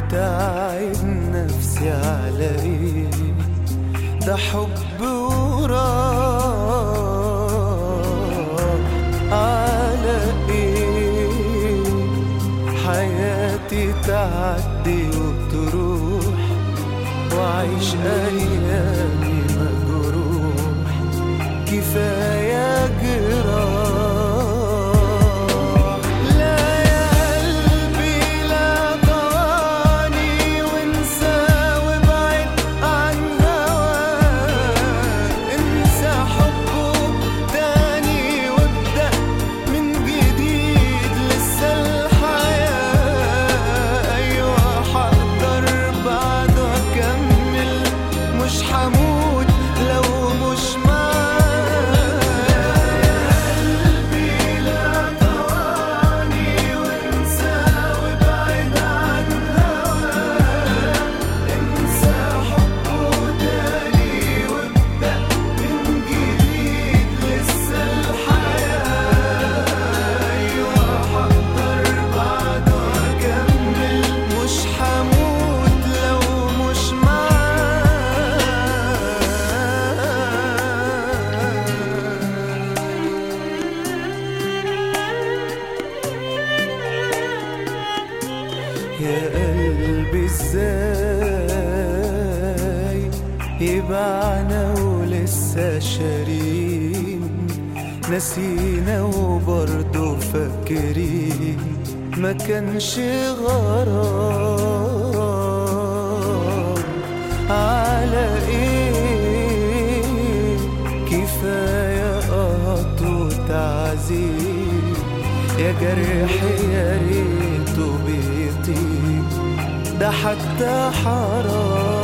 وتعب نفسي على ايه ده حب وراح على ايه حياتي تعدي وتروح وعيش ايامي مجروح كفايه جراح لا يا قلبي لا ضاني وانسى وابعد عن هواك انسى حبه تاني وابدأ من جديد لسه الحياة أيوة حقدر بعده أكمل مش حموت لو مش مش حموت لو مش يا قلبي ازاي يبعنا ولسه شارين نسينا وبرضه فاكرين ما كانش غرام على ايه كفايه قط وتعذيب يا جرح يا ريته بيطيب ده حتى حرام